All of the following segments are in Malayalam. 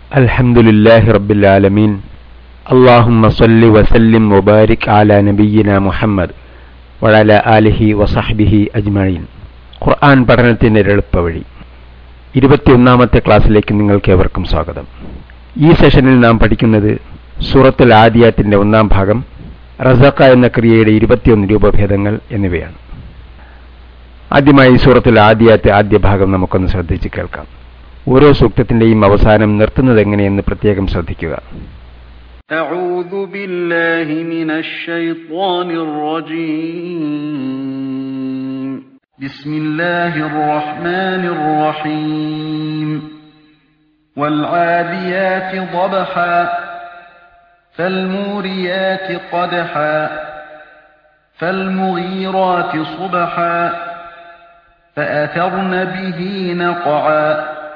الحمد لله رب العالمين اللهم صل وسلم وبارك على نبينا മുഹമ്മദ് وعلى آله وصحبه أجمعين ഖുർആൻ പഠനത്തിന്റെ എളുപ്പവഴി ഇരുപത്തിയൊന്നാമത്തെ ക്ലാസ്സിലേക്ക് നിങ്ങൾക്ക് ഏവർക്കും സ്വാഗതം ഈ സെഷനിൽ നാം പഠിക്കുന്നത് സൂറത്തുൽ ആദിയാത്തിന്റെ ഒന്നാം ഭാഗം റസക്ക എന്ന ക്രിയയുടെ ഇരുപത്തിയൊന്ന് രൂപഭേദങ്ങൾ എന്നിവയാണ് ആദ്യമായി സൂറത്തുൽ ആദിയാത്തെ ആദ്യ ഭാഗം നമുക്കൊന്ന് ശ്രദ്ധിച്ച് കേൾക്കാം ഓരോ സൂക്തത്തിന്റെയും അവസാനം നിർത്തുന്നത് എങ്ങനെയെന്ന് പ്രത്യേകം ശ്രദ്ധിക്കുക أعوذ بالله من الشيطان الرجيم بسم الله الرحمن الرحيم والعاديات ضبحا فالموريات قدحا فالمغيرات صبحا فأثرن به نقعا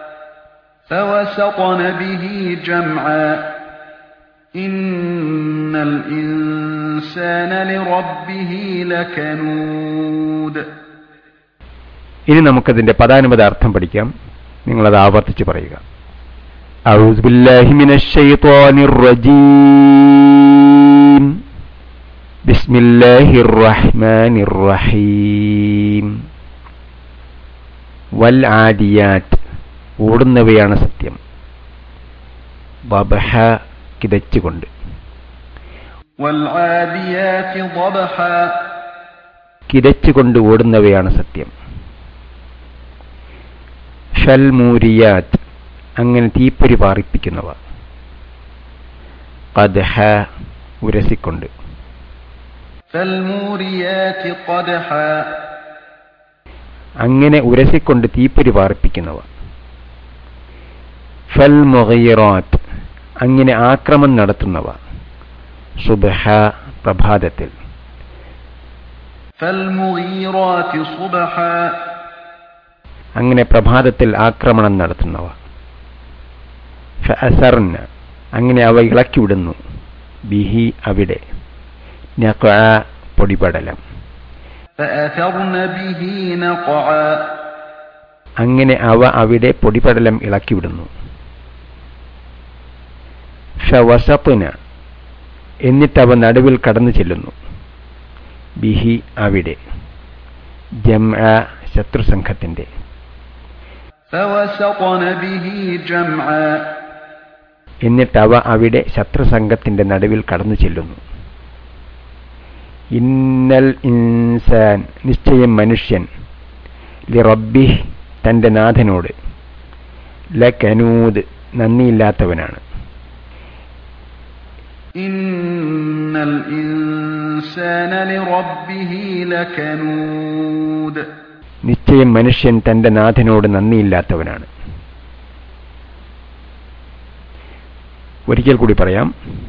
فوسطن به جمعا إن الإنسان لربه لكنود ഇനി നമുക്കതിന്റെ പദാനുപത അർത്ഥം പഠിക്കാം നിങ്ങളത് ആവർത്തിച്ച് പറയുക أعوذ بالله من الشيطان الرجيم بسم الله الرحمن الرحيم والعاديات ഓടുന്നവയാണ് സത്യം ബബഹ കിതച്ചുകൊണ്ട് والعاديات ضبحا കിതച്ചുകൊണ്ട് ഓടുന്നവയാണ് സത്യം ഷൽമൂരിയാത്ത് അങ്ങനെ തീപ്പൊരി പാറിപ്പിക്കുന്നവ കദ്ഹ ഉരസിക്കൊണ്ട് فالموريات قدحا അങ്ങനെ ഉരസിക്കൊണ്ട് തീപ്പൊരി പാറിപ്പിക്കുന്നവ ഫൽ മുഗീറാത്ത് അങ്ങനെ ആക്രമം നടത്തുന്നവ സുബഹ പ്രഭാതത്തിൽ فالمغيرات صبحا അങ്ങനെ പ്രഭാതത്തിൽ ആക്രമണം നടത്തുന്നവ ഫഅസർന അങ്ങനെ അവ ഇളക്കിവിടുന്നു ബിഹി അവിടെ നഖ പൊടിപടലം فأثرن به نقعا അങ്ങനെ അവ അവിടെ പൊടിപടലം ഇളക്കിവിടുന്നു ഷവസപ്പുന എന്നിട്ടവ നടുവിൽ കടന്നു ചെല്ലുന്നു ബിഹി അവിടെ ജം ശത്രുസംഘത്തിന്റെ فوسطن به جمعا എന്നിട്ടവ അവിടെ ശത്രുസംഘത്തിന്റെ നടുവിൽ കടന്നു ചെല്ലുന്നു ഇന്നൽ ഇൻസാൻ നിശ്ചയം മനുഷ്യൻ ലിറബ്ബിഹ് തന്റെ നാഥനോട് ലകനൂദ് നന്ദിയില്ലാത്തവനാണ് إن الإنسان لربه لكنود നിശ്ചയം മനുഷ്യൻ തന്റെ നാഥനോട് നന്ദിയില്ലാത്തവനാണ് ഒരിക്കൽ കൂടി പറയാം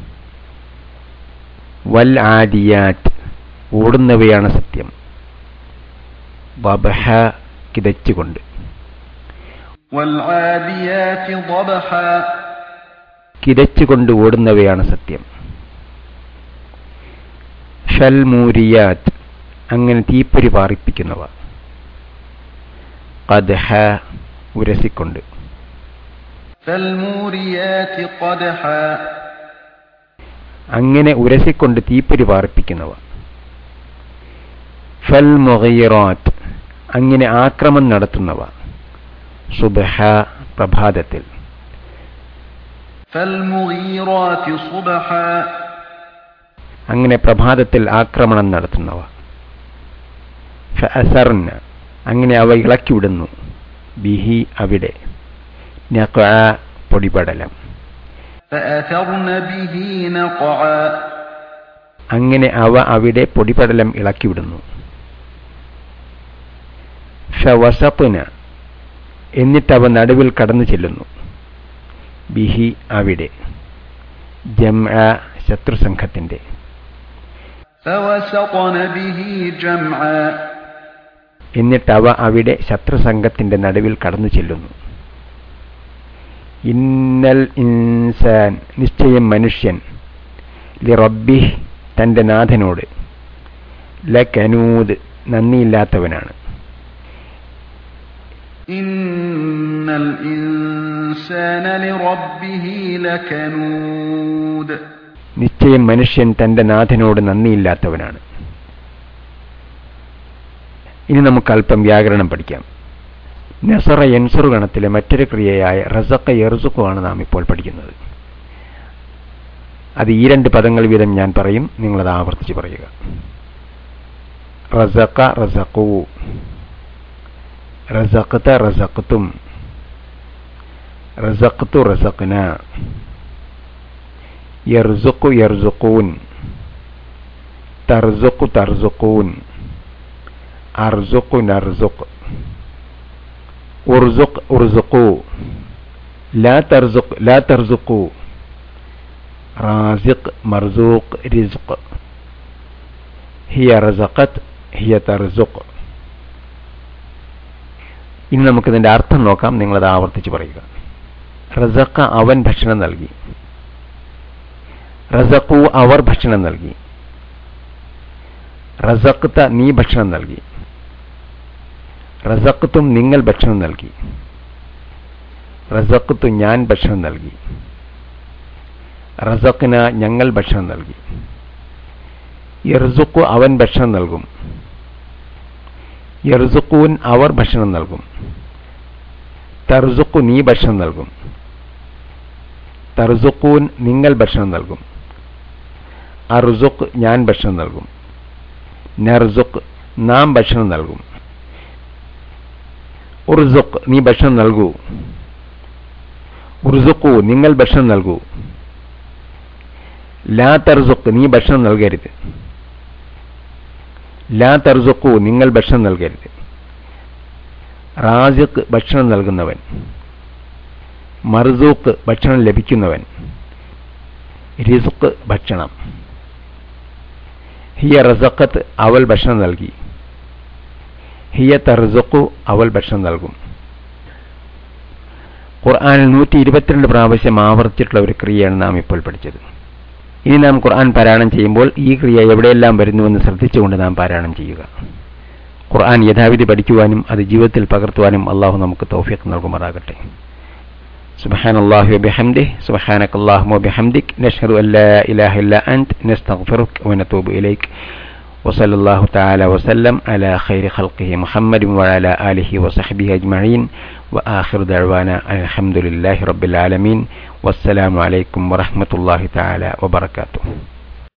വൽ ആദിയാറ്റ് ഓടുന്നവയാണ് സത്യം ബബഹ കിതച്ചുകൊണ്ട് والعاديات ضبحا കിതച്ചുകൊണ്ട് ഓടുന്നവയാണ് സത്യം ഷൽമൂരിയാത്ത് അങ്ങനെ തീപ്പൊരി പാറിപ്പിക്കുന്നവ കദ്ഹ ഉരസിക്കൊണ്ട് فالموريات قدحا അങ്ങനെ ഉരസിക്കൊണ്ട് തീപ്പൊരി പാറിപ്പിക്കുന്നവ ഫൽ മുഗീറാത്ത് അങ്ങനെ ആക്രമം നടത്തുന്നവ സുബഹ പ്രഭാതത്തിൽ فالمغيرات صبحا അങ്ങനെ പ്രഭാതത്തിൽ ആക്രമണം നടത്തുന്നവ ഫഅസർന അങ്ങനെ അവ ഇളക്കിവിടുന്നു ബിഹി അവിടെ നഖ പൊടിപടലം فأثرن به نقعا അങ്ങനെ അവ അവിടെ പൊടിപടലം ഇളക്കിവിടുന്നു ഷവസപ്പുന എന്നിട്ടവ നടുവിൽ കടന്നു ചെല്ലുന്നു ബിഹി അവിടെ ജം ശത്രുസംഘത്തിന്റെ فوسطن به جمعا എന്നിട്ടവ അവിടെ ശത്രുസംഘത്തിന്റെ നടുവിൽ കടന്നു ചെല്ലുന്നു ഇന്നൽ ഇൻസാൻ നിശ്ചയം മനുഷ്യൻ ലിറബ്ബിഹ് തന്റെ നാഥനോട് ലകനൂദ് നന്ദിയില്ലാത്തവനാണ് إن الإنسان لربه لكنود നിശ്ചയം മനുഷ്യൻ തന്റെ നാഥനോട് നന്ദിയില്ലാത്തവനാണ് ഇനി നമുക്ക് അല്പം വ്യാകരണം പഠിക്കാം നസറ യൻസുറു ഗണത്തിലെ മറ്റൊരു ക്രിയയായ റസക്ക യർസുക്കുമാണ് നാം ഇപ്പോൾ പഠിക്കുന്നത് അത് ഈ രണ്ട് പദങ്ങൾ വീതം ഞാൻ പറയും നിങ്ങളത് ആവർത്തിച്ച് പറയുക റസക്ക റസക്കു റസഖത്ത റസഖത്തും റസഖത്തു റസഖ്ന യർസുഖു യർസുഖൂൻ തർസുഖു തർസുഖൂൻ അർസുഖു നർസുഖ് ഉർസുഖ് ഉർസുഖു ലാ തർസുഖ് ലാ തർസുഖു റാസിഖ് മർസൂഖ് റിസ്ഖ് ഹിയ റസഖത്ത് ഹിയ തർസുഖ് ഇനി നമുക്കിതിന്റെ അർത്ഥം നോക്കാം നിങ്ങളത് ആവർത്തിച്ച് പറയുക റസക്ക അവൻ ഭക്ഷണം നൽകി റസഖു അവർ ഭക്ഷണം നൽകി റസഖത്ത നീ ഭക്ഷണം നൽകി റസഖത്തും നിങ്ങൾ ഭക്ഷണം നൽകി റസഖത്തു ഞാൻ ഭക്ഷണം നൽകി റസഖ്ന ഞങ്ങൾ ഭക്ഷണം നൽകി യർസുഖു അവൻ ഭക്ഷണം നൽകും യർസുഖൂൻ അവർ ഭക്ഷണം നൽകും തർസുഖു നീ ഭക്ഷണം നൽകും തർസുഖൂൻ നിങ്ങൾ ഭക്ഷണം നൽകും അർസുഖ് ഞാൻ ഭക്ഷണം നൽകും നർസുഖ് നാം ഭക്ഷണം നൽകും ഉർസുഖ് നീ ഭക്ഷണം നൽകൂ ഉർസുഖു നിങ്ങൾ ഭക്ഷണം നൽകൂ ലാ തർസുഖ് നീ ഭക്ഷണം നൽകരുത് ലാ തർസുഖു നിങ്ങൾ ഭക്ഷണം നൽകരുത് റാസിഖ് ഭക്ഷണം നൽകുന്നവൻ മർസൂഖ് ഭക്ഷണം ലഭിക്കുന്നവൻ റിസുഖ് ഭക്ഷണം ഹിയ റസഖത്ത് അവൾ ഭക്ഷണം നൽകി ഹിയ തർസുഖു അവൾ ഭക്ഷണം നൽകും ഖുർആാനിൽ നൂറ്റി ഇരുപത്തിരണ്ട് പ്രാവശ്യം ആവർത്തിച്ചിട്ടുള്ള ഒരു ക്രിയയാണ് നാം ഇപ്പോൾ പഠിച്ചത് ഇനി നാം ഖുർആൻ പാരായണം ചെയ്യുമ്പോൾ ഈ ക്രിയ എവിടെയെല്ലാം വരുന്നുവെന്ന് ശ്രദ്ധിച്ചുകൊണ്ട് നാം പാരായണം ചെയ്യുക ഖുർആൻ യഥാവിധി പഠിക്കുവാനും അത് ജീവിതത്തിൽ പകർത്തുവാനും അള്ളാഹു നമുക്ക് തൗഫീഖ് നൽകുമാറാകട്ടെ سبحان الله وبحمده سبحانك اللهم وبحمدك نشهد أن لا إله إلا أنت نستغفرك ونتوب إليك وصلى الله تعالى وسلم على خير خلقه محمد وعلى آله وصحبه أجمعين وآخر دعوانا الحمد لله رب العالمين والسلام عليكم ورحمة الله تعالى وبركاته